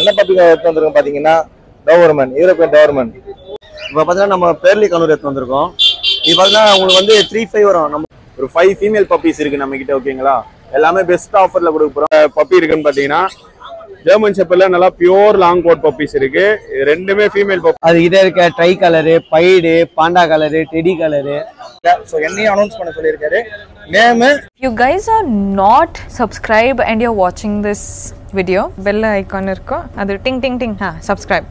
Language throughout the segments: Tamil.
என்ன பப்பி எடுத்து வந்திருக்கோம் பார்த்தீங்கன்னா டோவர்மன் யூரோப்பியன் டோவர்மன் இப்போ பார்த்தீங்கன்னா நம்ம பேர்லி கனூர் எடுத்து வந்திருக்கோம் இது பார்த்தீங்கன்னா உங்களுக்கு வந்து த்ரீ ஃபைவ் வரும் நம்ம ஒரு ஃபைவ் ஃபீமேல் பப்பீஸ் இருக்கு நம்ம கிட்ட ஓகேங்களா எல்லாமே பெஸ்ட் ஆஃபர்ல கொடுக்க போறோம் பப்பி இருக்குன்னு பாத்தீங்கன்னா ஜெர்மன் ஷெப்பர்ல நல்லா பியூர் லாங் கோட் பப்பீஸ் இருக்கு இது ரெண்டுமே ஃபீமேல் பப்பி அதுகிட்ட இருக்க tri colour pied panda colour teddy colour so என்னையும் அனௌன்ஸ் பண்ண சொல்லியிருக்காரு name you guys are not subscribed and you're watching this video bell icon irko adu ting ting ting ha subscribe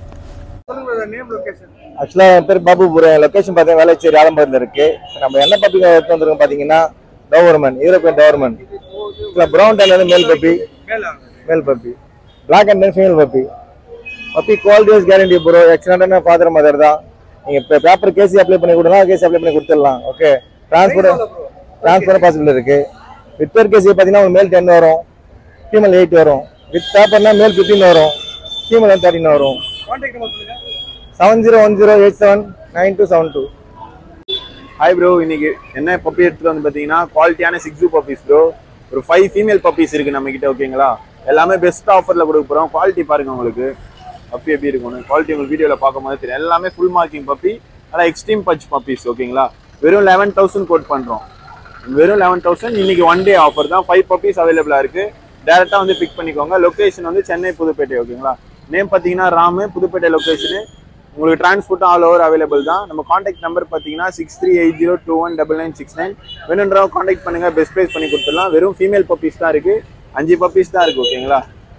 ஆக்சுவலாக என் பேர் பாபுபுரம் லொக்கேஷன் பார்த்தீங்கன்னா வேலைச்சேரி ஆலம்பரத்தில் இருக்கு நம்ம என்ன பப்பி எடுத்து வந்திருக்கோம் பார்த்தீங்கன்னா Doberman European Doberman brown tan வந்து male puppy male puppy black and female puppy puppy quality wise guarantee bro எக்ஸலண்டான ஃபாதர் மதர் தான் நீங்கள் இப்போ பேப்பர் கேசி அப்ளை பண்ணி கொடுனா கேசி அப்ளை பண்ணி கொடுத்துடலாம் ஓகே டிரான்ஸ்போர்ட் டிரான்ஸ்போர்ட் பாசிபிள் இருக்கு வித் பேர் கேசி பார்த்தீங்கன்னா உங்களுக்கு மேல் டென் வரும் ஃபீமேல் எயிட் வரும் வித் பேப்பர்னா மேல் ஃபிஃப்டின் வரும் ஃபீமேல் வந்து தேர்ட்டின் வரும் seven zero one zero eight seven nine two seven two hi bro இன்னைக்கு என்ன பப்பி எடுத்துட்டு வந்து பாத்தீங்கன்னா குவாலிட்டியான சிக்ஸு பப்பீஸ் ப்ரோ ஒரு ஃபைவ் ஃபீமேல் பப்பீஸ் இருக்கு நம்ம கிட்ட ஓகேங்களா எல்லாமே பெஸ்ட் ஆஃபர்ல கொடுக்க போறோம் குவாலிட்டி பாருங்க உங்களுக்கு பப்பி எப்படி இருக்கும்னு குவாலிட்டி உங்களுக்கு வீடியோல பார்க்கும்போது தெரியும் எல்லாமே ஃபுல் மார்க்கிங் பப்பி ஆனால் எக்ஸ்ட்ரீம் பச் பப்பீஸ் ஓகேங்களா வெறும் லெவன் தௌசண்ட் கோட் பண்றோம் வெறும் லெவன் தௌசண்ட் இன்னைக்கு ஒன் டே ஆஃபர் தான் ஃபைவ் பப்பீஸ் அவைலபிளா இருக்கு டேரக்டா வந்து பிக் பண்ணிக்கோங்க லொகேஷன் வந்து சென்னை புதுப்பேட்டை ஓகேங்களா நேம் பார்த்தீங்கன்னா ராமு புதுப்பேட்டை லொகேஷனு உங்களுக்கு டிரான்ஸ்போர்ட்டும் ஆல் ஓவர் அவைலபிள் தான் நம்ம காண்டாக்ட் நம்பர் பார்த்தீங்கன்னா six three eight zero two one double nine six nine வேணுன்றவங்க காண்டாக்ட் பண்ணுங்க பெஸ்ட் ப்ரைஸ் பண்ணி கொடுத்துடலாம் வெறும் ஃபீமேல் பப்பீஸ் தான் இருக்கு அஞ்சு பப்பீஸ் தான் இருக்கு ஓகேங்களா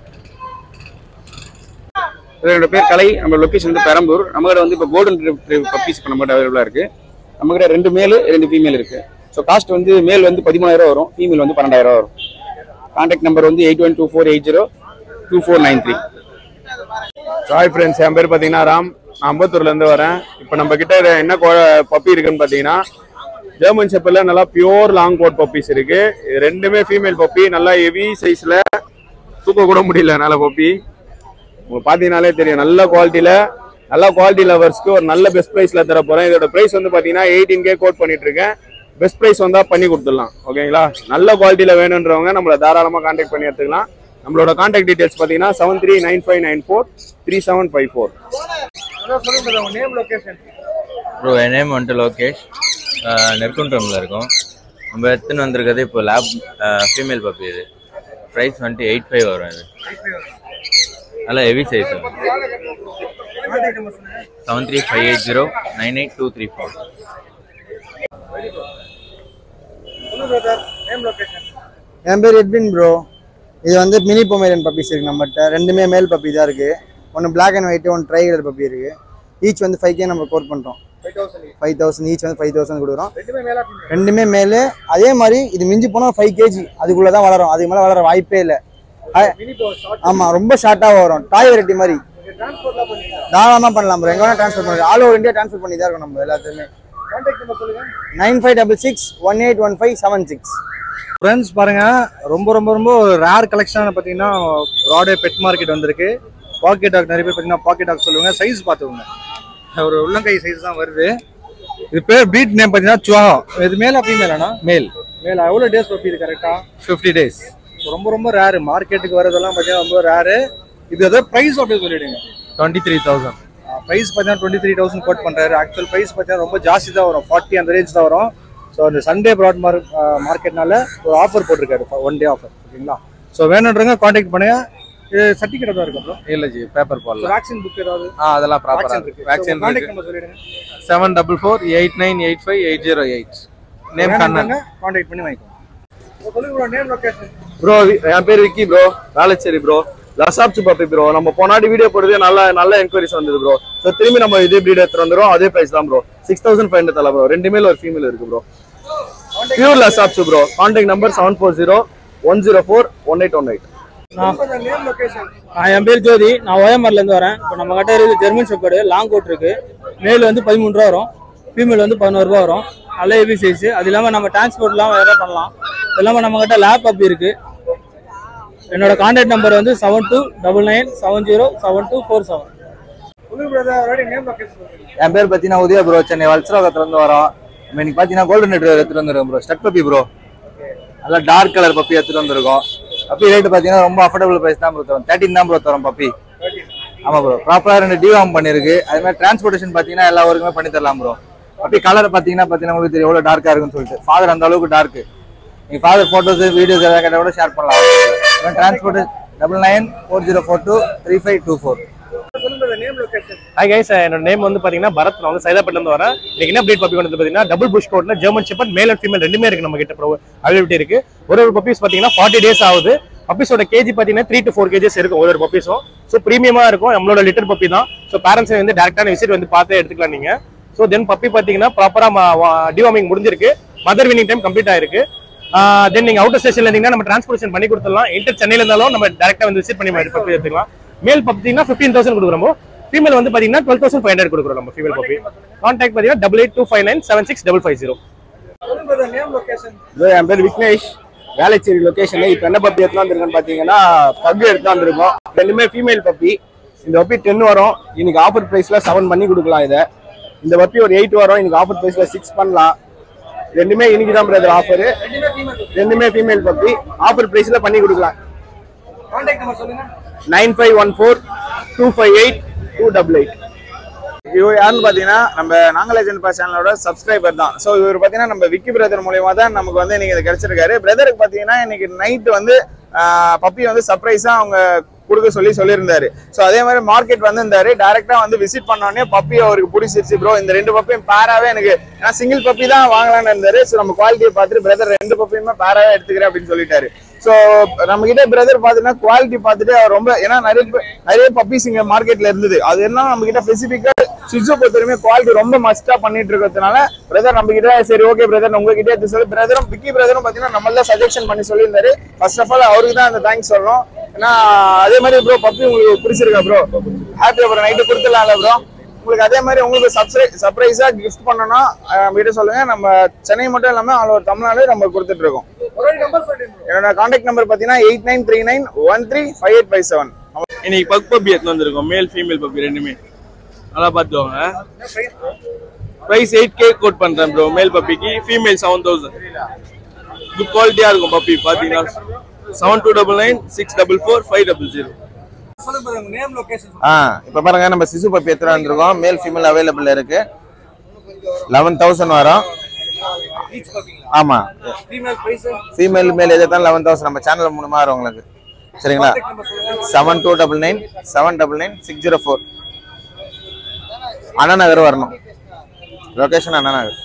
என்னோட பேர் கலை நம்ம லொகேஷன் வந்து பெரம்பூர் நம்மகிட்ட வந்து இப்போ கோல்டன் பப்பீஸ் இப்போ நம்மகிட்ட அவைலபிளாக இருக்கு நம்மகிட்ட ரெண்டு மேல் ரெண்டு ஃபீமேல் இருக்கு ஸோ காஸ்ட் வந்து மேல் வந்து பதிமூணாயிரம் வரும் ஃபீமேல் வந்து பன்னெண்டாயிரம் வரும் கான்டாக்ட் நம்பர் வந்து eight one two four eight zero two four nine three hi friends என் பேர் பார்த்தீங்கன்னா ராம் நான் அம்பத்தூர்ல இருந்து வரேன் இப்போ நம்ம கிட்ட என்ன பப்பி இருக்குன்னு பார்த்தீங்கன்னா ஜெர்மன் ஷெப்பர்ல நல்லா பியூர் லாங் கோட் பப்பீஸ் இருக்கு இது ரெண்டுமே ஃபீமேல் பப்பி நல்லா ஹெவி சைஸ்ல தூக்க கூட முடியல நல்ல பப்பி உங்களுக்கு பார்த்தீங்கனாலே தெரியும் நல்ல குவாலிட்டியில நல்ல குவாலிட்டி லவர்ஸ்க்கு ஒரு நல்ல பெஸ்ட் ப்ரைஸ்ல தர போறேன் இதோட ப்ரைஸ் வந்து பார்த்தீங்கன்னா எயிட்டீன் கே கோட் பண்ணிட்டு இருக்கேன் பெஸ்ட் ப்ரைஸ் வந்தா பண்ணி கொடுத்துடலாம் ஓகேங்களா நல்ல குவாலிட்டியில வேணுன்றவங்க நம்மளை தாராளமாக கான்டாக்ட் பண்ணி எடுத்துக்கலாம் நம்மளோட கான்டாக்ட் டீடைல்ஸ் பார்த்தீங்கன்னா seven three nine five nine four three seven five four bro என் நேம் வந்துட்டு லோகேஷ் நெற்குன்றமில் இருக்கோம் நம்ம எடுத்துன்னு வந்திருக்கிறது இப்போ லேப் ஃபீமேல் பப்பி இது ப்ரைஸ் வந்துட்டு எயிட் ஃபைவ் வரும் இது நல்லா heavy size seven three five eight zero nine eight two three four என் பேர் எட்வின் ப்ரோ இது வந்து மினி பொமேரியன் பப்பீஸ் இருக்கு நம்மகிட்ட ரெண்டுமே மேல் பப்பி தான் இருக்கு ஒன்று பிளாக் அண்ட் ஒயிட் ஒன்று ட்ரை கலர் பப்பி இருக்கு ஈச் வந்து ஃபைவ் கே நம்ம கோட் பண்ணுறோம் ஃபைவ் தௌசண்ட் ஈச் வந்து ஃபைவ் தௌசண்ட் கொடுக்குறோம் ரெண்டுமே மேலு அதே மாதிரி இது மிஞ்சி போனால் ஃபைவ் கேஜி அதுக்குள்ளே தான் வளரும் அதுக்கு மேலே வளர வாய்ப்பே இல்லை ஆமாம் ரொம்ப ஷார்ட்டாக வரும் டாய் வெரைட்டி மாதிரி தாராளமாக பண்ணலாம் ப்ரோ எங்கே வேணால் ட்ரான்ஸ்ஃபர் பண்ணலாம் ஆல் ஓவர் இந்தியா ட்ரான்ஸ்ஃபர் பண்ணி தான் இருக்கும் நம்ம எல்லாத்தையுமே nine five double six one eight one five seven six friends பாருங்க ரொம்ப ரொம்ப ரொம்ப ரேர் கலெக்ஷன் பார்த்தீங்கன்னா ப்ராடே பெட் மார்க்கெட் வந்திருக்கு பாக்கெட் டாக் நிறைய பேர் பார்த்தீங்கன்னா பாக்கெட் டாக் சொல்லுவாங்க சைஸ் பார்த்துக்கோங்க ஒரு உள்ளங்கை சைஸ் தான் வருது இது பேர் பீட் நேம் பார்த்தீங்கன்னா சுவா இது மேலா ஃபீமேலானா மேல் மேல் எவ்வளோ டேஸ் பப்பி இது கரெக்டாக ஃபிஃப்டி டேஸ் ரொம்ப ரொம்ப ரேரு மார்க்கெட்டுக்கு வரதெல்லாம் பார்த்தீங்கன்னா ரொம்ப ரேரு இது ஏதோ ப்ரைஸ் அப்படியே சொல்லிடுங்க டுவெண்ட்டி த்ரீ தௌசண்ட் ப்ரைஸ் பார்த்தீங்கன்னா டுவெண்ட்டி த்ரீ தௌசண்ட் கோட் பண்ணுறாரு ஆக்சுவல் ப்ரைஸ் பார்த்தீங்கன்னா ரொம்ப ஜாஸ்தி தான் வரும் ஃபார்ட்டி அந்த ரேஞ்ச் தான் வரும் ஸோ அந்த சண்டே ப்ராட் மார்க் மார்க்கெட்னால ஒரு ஆஃபர் போட்டிருக்காரு ஒன் டே ஆஃபர் ஓகேங்களா ஸோ வேணுன்றவங்க காண்டாக்ட் பண்ணுங்க இது சர்டிஃபிகேட் தான் இருக்கு அப்புறம் இல்லை ஜி பேப்பர் போடலாம் வேக்சின் புக் ஏதாவது ஆ அதெல்லாம் ப்ராப்பராக வேக்சின் இருக்கு இருக்கு வேக்சின் காண்டாக்ட் இருக்கு நம்பர் சொல்லிடுங்க seven double four eight nine eight five eight zero eight name Kannan contact பண்ணி வாங்கிக்கோங்க சொல்லுங்க நேம் லொகேஷன் ப்ரோ என் பேர் Vicky bro Velachery bro Lhasa Apso puppy bro நம்ம போனாடி வீடியோ போடுறது நல்ல நல்ல என்கொயரிஸ் வந்தது ப்ரோ ஸோ திரும்பி நம்ம இதே பிரீட் எடுத்துட்டு வந்துடும் அதே பிரைஸ் தான் bro six thousand five hundred தலை ப்ரோ ரெண்டு மேல் ஒரு ஃபீமேல் இருக்கு bro pure Lhasa Apso bro contact number seven four zero one zero four one eight one eight name location என் பேர் ஜோதி நான் ஓயமர்ல இருந்து வரேன் இப்போ நம்ம கிட்ட இருக்குது ஜெர்மன் ஷெப்பர்டு லாங் கோட் இருக்கு மேல் வந்து பதிமூணு ரூபா வரும் ஃபீமேல் வந்து பதினோரு ரூபா வரும் நல்ல ஹெவி சைஸ் அது இல்லாமல் நம்ம டிரான்ஸ்போர்ட்லாம் வேற பண்ணலாம் அது இல்லாமல் நம்ம கிட்ட லேப் அப்படி இருக்கு என்னோட கான்டாக்ட் நம்பர் வந்து seven two double nine seven zero seven two four seven சொல்லுங்க பிரதர் நேம் லொகேஷன் என் பேர் பார்த்தீங்கன்னா உதயா ப்ரோ சென்னை வல்சராகத்துலேருந்து வரோம் நம்ம இன்னைக்கு பார்த்தீங்கன்னா கோல்டன் ரெட்ரீவர் எடுத்துட்டு வந்துருக்கோம் ப்ரோ ஸ்டட் பப்பி ப்ரோ நல்லா டார்க் கலர் பப்பி எடுத்துட்டு வந்திருக்கோம் பப்பி ரேட்டு பார்த்தீங்கன்னா ரொம்ப அஃபோர்டபுள் ப்ரைஸ் தான் ப்ரோ தரும் தேர்ட்டின் தான் ப்ரோ தரும் பப்பி ஆமா ப்ரோ ப்ராப்பரா ரெண்டு டிவாம் பண்ணிருக்கு அதே மாதிரி டிரான்ஸ்போர்ட்டேஷன் பாத்தீங்கன்னா எல்லா ஊருக்குமே பண்ணி தரலாம் ப்ரோ அப்படி கலர் பாத்தீங்கன்னா பாத்தீங்கன்னா உங்களுக்கு தெரியும் எவ்வளவு டார்க்கா இருக்குன்னு சொல்லிட்டு ஃபாதர் அந்த அளவுக்கு டார்க் நீங்க ஃபாதர் போட்டோஸ் வீடியோஸ் எதாவது கேட்டா கூட ஷேர் பண்ணலாம் transport double nine four zero four two three five two four hi guys என்னோட நேம் வந்து பாத்தீங்கன்னா பரத் நான் வந்து சைதாப்பேட்ல இருந்து வரேன் இன்னைக்கு என்ன பிரீட் பப்பி வந்து பாத்தீங்கன்னா டபுள் புஷ் கோட்ல German shepherd male and female ரெண்டுமே இருக்கு நம்ம கிட்ட அவைலபிலிட்டி இருக்கு ஒரு ஒரு பப்பீஸ் பாத்தீங்கன்னா ஃபார்ட்டி டேஸ் ஆகுது பப்பீஸோட கேஜி பாத்தீங்கன்னா த்ரீ டு ஃபோர் கேஜஸ் இருக்கும் ஒரு ஒரு பப்பீஸும் ஸோ ப்ரீமியமா இருக்கும் நம்மளோட லிட்டர் பப்பி தான் ஸோ பேரண்ட்ஸ் வந்து டேரக்டான விசிட் வந்து பார்த்து எடுத்துக்கலாம் நீங்க ஸோ தென் பப்பி பாத்தீங்கன்னா ப்ராப்பரா டிவார்மிங் முடிஞ்சிருக்கு மதர் வினிங் டைம் கம்ப்ளீட் ஆயிருக்கு தென் நீங்க அவுட்டர் ஸ்டேஷன்ல இருந்தீங்கன்னா நம்ம டிரான்ஸ்போர்ட்டேஷன் பண்ணி கொடுத்துடலாம் இன்டர் சென்னையில இருந்தாலும் நம்ம டேரக்டா வந்து விசிட் பண்ணி பப்பி எடுத்துக்கலாம் மேல் பார்த்தீங்கன்னா ஃபிஃப்டீன் தௌசண்ட் கொடுக்குறோம் ஃபீமேல் வந்து பாத்தீங்கன்னா டுவெல் தௌசண்ட் ஃபைவ் ஹண்ட்ரட் கொடுக்குறோம் நம்ம ஃபீமேல் பப்பி கான்டாக்ட் பாத்தீங்கன்னா double eight two five nine seven six double five zero இதோ என் பேர் விக்னேஷ் வேளச்சேரி லொகேஷன்ல இப்போ என்ன பப்பி எடுத்து வந்திருக்கேன்னு பார்த்தீங்கன்னா பக்கு எடுத்து வந்திருக்கோம் ரெண்டுமே ஃபீமேல் பப்பி இந்த பப்பி டென் வரும் இன்னைக்கு ஆஃபர் ப்ரைஸ்ல செவன் பண்ணி கொடுக்கலாம் இதை இந்த பப்பி ஒரு எயிட் வரும் இன்னைக்கு ஆஃபர் ப்ரைஸ்ல சிக்ஸ் பண்ணலாம் ரெண்டுமே இன்னைக்கு தான் பிரதர் ஆஃபர் ரெண்டுமே ஃபீமேல் பப்பி ஆஃபர் ப்ரைஸ்ல பண்ணி கொடுக்கலாம் nine five one four two five eight two double eight இவர் யாருன்னு பார்த்தீங்கன்னா நம்ம நாங்கலேஜன் பா சேனலோட சப்ஸ்கிரைபர் தான் ஸோ இவர் பார்த்தீங்கன்னா நம்ம விக்கி பிரதர் மூலியமா தான் நமக்கு வந்து இன்னைக்கு இது கிடைச்சிருக்காரு பிரதருக்கு பார்த்தீங்கன்னா இன்னைக்கு நைட் வந்து பப்பி வந்து சர்ப்ரைஸாக அவங்க கொடுக்க சொல்லி சொல்லியிருந்தாரு ஸோ அதே மாதிரி மார்க்கெட் வந்திருந்தாரு டேரெக்டாக வந்து விசிட் பண்ணோடனே பப்பி அவருக்கு பிடிச்சிருச்சு ப்ரோ இந்த ரெண்டு பப்பியும் பேராவே எனக்கு ஏன்னா சிங்கிள் பப்பி தான் வாங்கலாம்னு இருந்தாரு ஸோ நம்ம குவாலிட்டியை பார்த்துட்டு பிரதர் ரெண்டு பப்பியுமே பேராவே எடுத்துக்கிறேன் அப்படின்னு சொல்லிட்டாரு ஸோ நம்ம கிட்ட பிரதர் பார்த்தீங்கன்னா குவாலிட்டி பார்த்துட்டு அவர் ரொம்ப ஏன்னா நிறைய பே- நிறைய பப்பீஸ் இங்க மார்க்கெட்ல இருந்தது அது என்ன நம்ம கிட்ட ஸ்பெசிஃபிக்கா சுவிட்சோ பொறுத்தவரைமே குவாலிட்டி ரொம்ப மஸ்டா பண்ணிட்டு இருக்கிறதுனால பிரதர் நம்ம கிட்ட சரி ஓகே பிரதர் உங்ககிட்ட எடுத்து சொல்லி பிரதரும் விக்கி பிரதரும் பாத்தீங்கன்னா நம்மள சஜெக்ஷன் பண்ணி சொல்லியிருந்தாரு ஃபர்ஸ்ட் ஆஃப் ஆல் அவருக்கு தான் அந்த தேங்க்ஸ் சொல்லணும் ஏன்னா அதே மாதிரி ப்ரோ பப்பி உங்களுக்கு பிடிச்சிருக்கா ப்ரோ ஹாப்பி அப்புறம் நைட்டு கொடுத்துடலாம்ல ப்ரோ உங்களுக்கு அதே மாதிரி உங்களுக்கு சப்ஸ்கிரை சர்ப்ரைஸா கிஃப்ட் பண்ணணும்னா அஹ், நம்ம கிட்ட சொல்லுங்க நம்ம சென்னை மட்டும் இல்லாம ஆல் ஓவர் தமிழ்நாடு நம்ம கொடுத்துட்டு இருக்கோம் என்னோட கான்டாக்ட் நம்பர் பாத்தீங்கன்னா eight nine three nine one three five eight five seven இன்னைக்கு பக் பப்பி எடுத்து வந்திருக்கோம் மேல் ஃபீமேல் பப்பி ரெண்டுமே நல்லா பார்த்துக்கோங்க ப்ரைஸ் எயிட் கே கோட் பண்றேன் ப்ரோ மேல் பப்பிக்கு ஃபீமேல் செவன் தௌசண்ட் குட் குவாலிட்டியா இருக்கும் பப்பி பாத்தீங்கன்னா seven two double nine six double four five double zero ஆ இப்போ பாருங்க நம்ம சிசு பப்பி எத்தனை வந்திருக்கோம் மேல் ஃபீமேல் அவைலபிள் இருக்கு லெவன் தௌசண்ட் வரும் ஆமா ஃபீமேல் மேல் எது தான் லெவன் தௌசண்ட் நம்ம சேனல் மூலமா வரும் உங்களுக்கு சரிங்களா seven two double nine seven double nine six zero four Anna Nagar வரணும் லொகேஷன் அண்ணா நகர்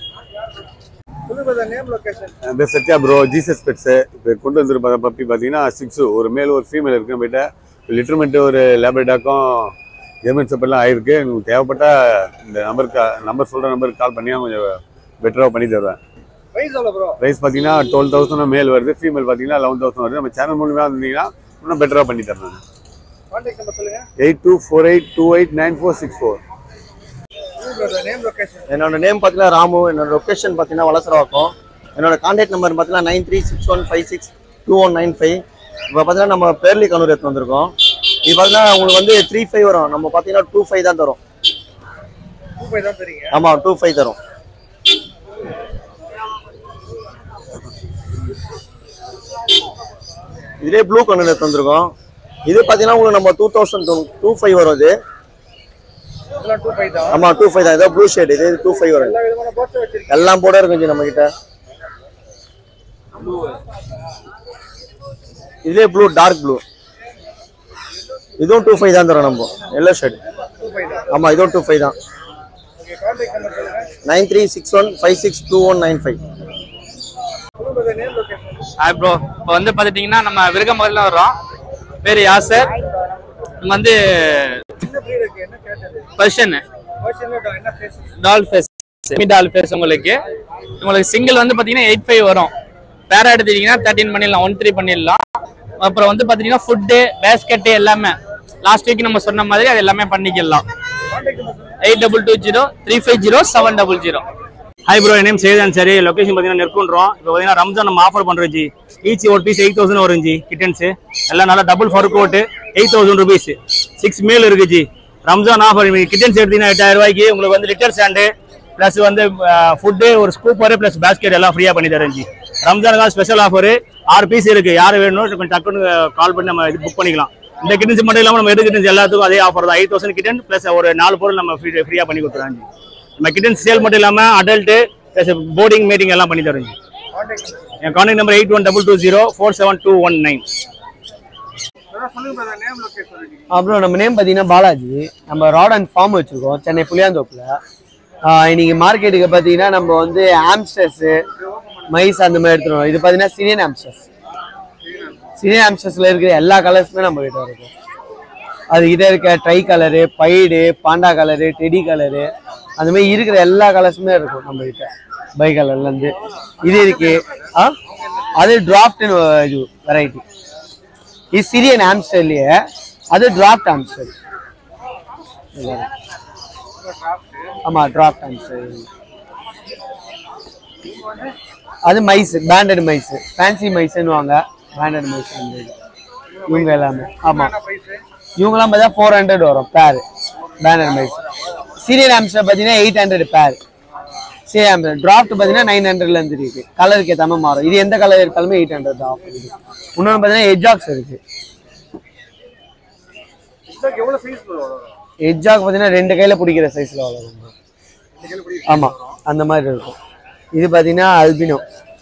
பேர் சத்யா ப்ரோ ஜீசஸ் பெட்ஸு இப்போ கொண்டு வந்திருப்ப பப்பி பார்த்தீங்கன்னா சிக்ஸு ஒரு மேல் ஒரு ஃபீமேல் இருக்கு நம்மகிட்ட லிட்டர்மெண்ட்டு ஒரு லேபரேட்டாக்கும் ஜெர்மன் செப்பெல்லாம் ஆயிருக்கு உங்களுக்கு தேவைப்பட்ட இந்த நம்பருக்கு நம்பர் சொல்கிற நம்பருக்கு கால் பண்ணி கொஞ்சம் பெட்டராக பண்ணி தருவேன் ப்ரைஸ் பார்த்தீங்கன்னா டுவெல் தௌசண்ட் மேல் வருது ஃபீமேல் பார்த்தீங்கன்னா லெவன் தௌசண்ட் வருது நம்ம சேனல் மூலியமாக இருந்தீங்கன்னா இன்னும் பெட்டராக பண்ணி தரேன் eight two four eight two eight nine four six four என்னோட நேம் பார்த்தீங்கன்னா ராமு என்னோட லொக்கேஷன் பார்த்தீங்கன்னா வளசரவாக்கம் என்னோட கான்டாக்ட் நம்பர் பார்த்தீங்கன்னா nine three six one five six two one nine five இப்போ பார்த்தீங்கன்னா நம்ம பேர்லி கண்ணூர் எடுத்து வந்திருக்கோம் இது பார்த்தீங்கன்னா உங்களுக்கு வந்து த்ரீ ஃபைவ் வரும் நம்ம பார்த்தீங்கன்னா டூ ஃபைவ் தான் தரும் ஆமாம் டூ ஃபைவ் தரும் இதே ப்ளூ கண்ணூர் எடுத்து வந்திருக்கோம் இது பார்த்தீங்கன்னா உங்களுக்கு நம்ம டூ தௌசண்ட் டூ ஃபைவ் வரும் இது ஆமா டூ ஃபைவ் தான் இதோ ப்ளூ ஷேட் இது டூ ஃபைவ் வரும் எல்லாம் போட இருக்கும் ஜி நம்ம கிட்ட இதுலயே ப்ளூ டார்க் ப்ளூ இதுவும் டூ ஃபைவ் தான் தரும் நம்ம எல்லோ ஷேட் ஆமா இதுவும் டூ ஃபைவ் தான் nine three six one five six two one nine five hi bro இப்போ வந்து பார்த்துட்டிங்கன்னா நம்ம விருகமகலில் வர்றோம் பேர் யாசர் இங்கே வந்து Persian doll face semi doll face உங்களுக்கு உங்களுக்கு சிங்கிள் வந்து பார்த்தீங்கன்னா எயிட் ஃபைவ் வரும் பேரா எடுத்துட்டீங்கன்னா தேர்ட்டின் பண்ணிடலாம் ஒன் த்ரீ பண்ணிடலாம் அப்புறம் வந்து பார்த்தீங்கன்னா ஃபுட்டு பேஸ்கெட்டு எல்லாமே லாஸ்ட் வீக் நம்ம சொன்ன மாதிரி அது எல்லாமே பண்ணிக்கலாம் eight double two zero three five zero seven double zero hi bro name Chetan சரி லொகேஷன் பார்த்தீங்கன்னா நெற்குன்றோம் இப்போ பார்த்தீங்கன்னா ரம்ஜான் நம்ம ஆஃபர் பண்ணுறோம் ஜி ஈச் ஒரு பீஸ் எயிட் தௌசண்ட் வரும் ஜி கிட்டன்ஸு எல்லாம் நல்லா double fur coat eight thousand rupees six male இருக்கு ஜி ரம்ஜான் ஆஃபர் கிட்டன்ஸ் எடுத்தீங்கன்னா எட்டாயிரம் ரூபாய்க்கு உங்களுக்கு வந்து லிட்டர் ஸ்டாண்டு ப்ளஸ் வந்து ஃபுட்டு ஒரு ஸ்கூப்பரு ப்ளஸ் பேஸ்கெட் எல்லாம் ஃப்ரீயாக பண்ணி தரேன் ஜி ரம்ஜானுக்காக ஸ்பெஷல் ஆஃபர் ஆறு பீஸ் இருக்கு யார் வேணும் கொஞ்சம் டக்குன்னு கால் பண்ணி நம்ம இது புக் பண்ணிக்கலாம் இந்த கிட்டன்ஸ் மட்டும் இல்லாமல் நம்ம எது கிட்டன்ஸ் எல்லாத்துக்கும் அதே ஆஃபர் தான் எயிட் தௌசண்ட் கிட்டன் ப்ளஸ் ஒரு நாலு பொருள் நம்ம ஃப்ரீ ஃப்ரீயாக பண்ணி கொடுத்துருவோம் ஜி நம்ம கிட்டன்ஸ் சேல் மட்டும் இல்லாமல் அடல்ட்டு ப்ளஸ் போர்டிங் மீட்டிங் எல்லாம் பண்ணி தரோம் ஜி என் contact number eight one double two zero four seven two one nine அப்புறம் நம்ம நேம் பார்த்தீங்கன்னா பாலாஜி நம்ம ராட் அண்ட் ஃபார்ம் வச்சுருக்கோம் சென்னை புளியாந்தோப்பில் இன்னைக்கு மார்க்கெட்டுக்கு பார்த்தீங்கன்னா நம்ம வந்து ஆம்ஸ்டர்ஸு மைஸ் அந்த மாதிரி எடுத்துருவோம் இது பார்த்தீங்கன்னா சினியன் ஆம்ஸ்டர்ஸ் சினியன் ஆம்ஸ்டர்ஸில் இருக்கிற எல்லா கலர்ஸுமே நம்ம கிட்ட இருக்கும் அதுக்கிட்ட இருக்க tri colour pied panda colour teddy colour அந்த மாதிரி இருக்கிற எல்லா கலர்ஸுமே இருக்கும் நம்ம கிட்ட பை கலர்லேருந்து இது இருக்கு ஆ அது டிராஃப்ட்னு இது வெரைட்டி இது சிரியன் ஆம்ஸ்டர்லயே அது டிராஃப்ட் ஆம்ஸ்டர் ஆமா டிராஃப்ட் ஆம்ஸ்டர் அது மைஸ் பேண்டட் மைஸ் ஃபேன்சி மைஸ்ன்னு வாங்க பேண்டட் மைஸ் வந்து இது. இவங்க எல்லாமே ஆமா இவங்கெல்லாம் பார்த்தா ஃபோர் ஹண்ட்ரட் வரும் பேர் பேண்டட் மைஸ் சீரியல் ஆம்ஸ்டர் பார்த்தீங்கன்னா எயிட் ஹண்ட்ரட் பேர் சரி ஆம்ஸ்டர் டிராஃப்ட் பார்த்தீங்கன்னா நைன் ஹண்ட்ரட்லேருந்து இருக்கு கலருக்கு ஏற்ற மாதிரி மாறும் இது எந்த கலர் எடுத்தாலுமே எயிட் ஹண்ட்ரட் ஆஃப் இருக்கு இன்னொன்று பார்த்தீங்கன்னா எஜ்ஜாக்ஸ் இருக்கு எஜ்ஜாக் பார்த்தீங்கன்னா ரெண்டு கையில் பிடிக்கிற சைஸில் வளரும் ஆமாம் அந்த மாதிரி இருக்கும் இது பார்த்தீங்கன்னா அல்பினோ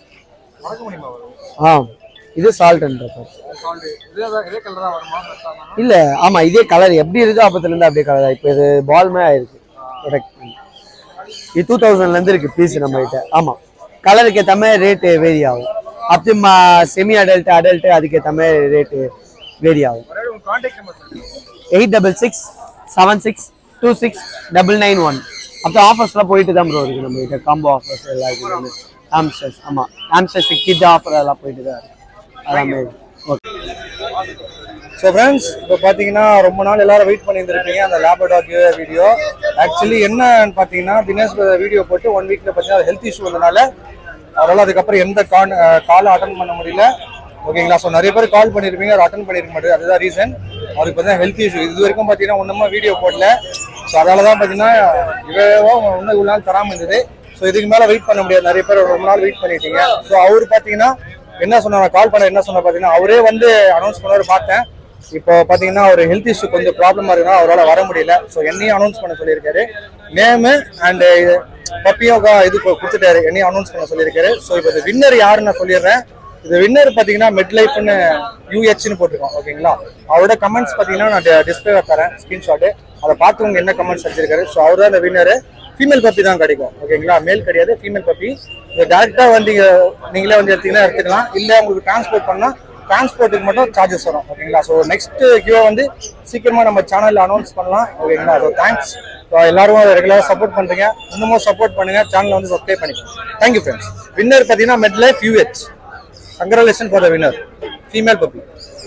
ஆ இது சால்ட் இல்ல ஆமா இதே கலர் எப்படி இருக்கோ அப்பத்துல இருந்து அப்படியே கலர் இப்போ இது பால்மே ஆயிருக்கு ப்ரொடக்ட் இது டூ தௌசண்ட்ல இருந்து இருக்கு பீஸ் நம்ம கிட்ட ஆமா கலருக்கு ஏற்ற மாதிரி ரேட்டு வேரி ஆகும் அப்படி செமி அடல்ட் அடல்ட் அதுக்கு ஏற்ற மாதிரி ரேட்டு வேரி ஆகும் eight double six seven six two six double nine one அப்புறம் ஆஃபர்ஸ்லாம் போயிட்டு தான் ப்ரோ இருக்கு நம்ம கிட்ட காம்போ ஆஃபர்ஸ் எல்லாம் இருக்குது ஆம்ஸ்டர்ஸ் ஆமாம் ஆம்ஸ்டர்ஸ் கிட் ஆஃபர் எல்லாம் போயிட்டு தான் இருக்கு எல்லாமே ஓகே ஸோ ஃப்ரெண்ட்ஸ் இப்போ பார்த்தீங்கன்னா ரொம்ப நாள் எல்லாரும் வெயிட் பண்ணியிருந்திருப்பீங்க அந்த லேபடாக் வீடியோ ஆக்சுவலி என்னன்னு பார்த்தீங்கன்னா தினேஷ் வீடியோ போட்டு ஒன் வீக்கில் பார்த்தீங்கன்னா ஹெல்த் இஷ்யூ வந்தனால அவரால் அதுக்கப்புறம் எந்த கான் காலை அட்டன் பண்ண முடியல ஓகேங்களா ஸோ நிறைய பேர் கால் பண்ணியிருப்பீங்க அவர் அட்டன் பண்ணியிருக்க மாட்டேது அதுதான் ரீசன் அவருக்கு பார்த்தீங்கன்னா ஹெல்த் இஷ்யூ இது வரைக்கும் பார்த்தீங்கன்னா ஒன்றுமா வீடியோ போடல ஸோ அதனால தான் பார்த்தீங்கன்னா இவ்வளோ இன்னும் இவ்வளோ நாள் தராமல் இருந்தது ஸோ இதுக்கு மேலே வெயிட் பண்ண முடியாது நிறைய பேர் ரொம்ப நாள் வெயிட் பண்ணிட்டீங்க ஸோ அவர் பார்த்தீங்கன்னா என்ன சொன்னார் கால் பண்ண என்ன சொன்ன பார்த்தீங்கன்னா அவரே வந்து அனௌன்ஸ் பண்ணவர் பார்த்தேன் இப்போ பார்த்தீங்கன்னா ஒரு ஹெல்த் இஷ்யூ கொஞ்சம் ப்ராப்ளமாக இருக்குன்னா அவரால் வர முடியல ஸோ என்னையும் அனௌன்ஸ் பண்ண சொல்லியிருக்காரு நேமு அண்ட் பப்பியும் இது கொ- கொடுத்துட்டாரு என்னையும் அனௌன்ஸ் பண்ண சொல்லியிருக்காரு ஸோ இப்போ இந்த வின்னர் யாருன்னு நான் சொல்லிடுறேன் இது வின்னர் பார்த்தீங்கன்னா மெட் லைஃப்னு யூஹெச்னு போட்டிருக்கோம் ஓகேங்களா அவரோட கமெண்ட்ஸ் பார்த்தீங்கன்னா நான் டிஸ்பிளே தரேன் ஸ்க்ரீன்ஷாட்டு அதை பார்த்துவங்க என்ன கமெண்ட்ஸ் அடிச்சிருக்காரு ஸோ அவர் தான் இந்த வின்னரு ஃபீமேல் பப்பி தான் கிடைக்கும் ஓகேங்களா மேல் கிடையாது ஃபீமேல் பப்பி டேரெக்டாக வந்து இங்க நீங்களே வந்து எடுத்தீங்கன்னா எடுத்துக்கலாம் இல்லை உங்களுக்கு டிரான்ஸ்போர்ட் பண்ணால் டிரான்ஸ்போர்ட்டுக்கு மட்டும் சார்ஜஸ் வரும் ஓகேங்களா ஸோ நெக்ஸ்ட் கியூ வந்து சீக்கிரமாக நம்ம சேனலில் அனௌன்ஸ் பண்ணலாம் ஓகேங்களா ஸோ தேங்க்ஸ் ஸோ எல்லாரும் ரெகுலராக சப்போர்ட் பண்ணுறீங்க இன்னமும் சப்போர்ட் பண்ணுங்க சேனலை வந்து சப்ஸ்கிரைப் பண்ணிக்கோங்க தேங்க்யூ ஃப்ரெண்ட்ஸ் வின்னர் பார்த்தீங்கன்னா மெட் லைஃப் யூஹெச் congratulation for the winner female puppy